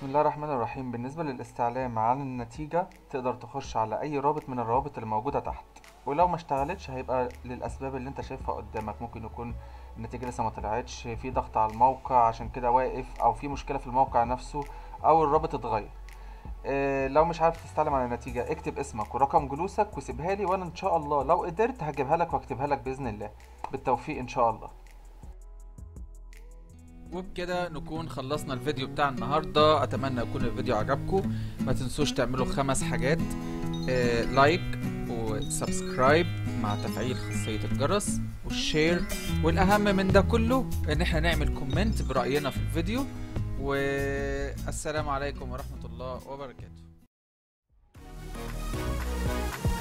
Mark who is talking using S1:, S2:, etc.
S1: بسم الله الرحمن الرحيم بالنسبة للاستعلام عن النتيجة تقدر تخش على أي رابط من الروابط اللي موجودة تحت ولو ما اشتغلتش هيبقى للأسباب اللي انت شايفها قدامك ممكن يكون النتيجة لسه ما طلعتش في ضغط على الموقع عشان كده واقف أو في مشكلة في الموقع نفسه أو الرابط اتغير اه لو مش عارف تستعلم عن النتيجة اكتب اسمك ورقم جلوسك وسيبها لي وأنا إن شاء الله لو قدرت هجيبها لك واكتبها لك بإذن الله بالتوفيق إن شاء الله
S2: وبكده نكون خلصنا الفيديو بتاع النهارده اتمنى يكون الفيديو عجبكم ما تنسوش تعملوا خمس حاجات آه لايك وسبسكرايب مع تفعيل خاصية الجرس والشير والأهم من ده كله إن احنا نعمل كومنت برأينا في الفيديو والسلام عليكم ورحمة الله وبركاته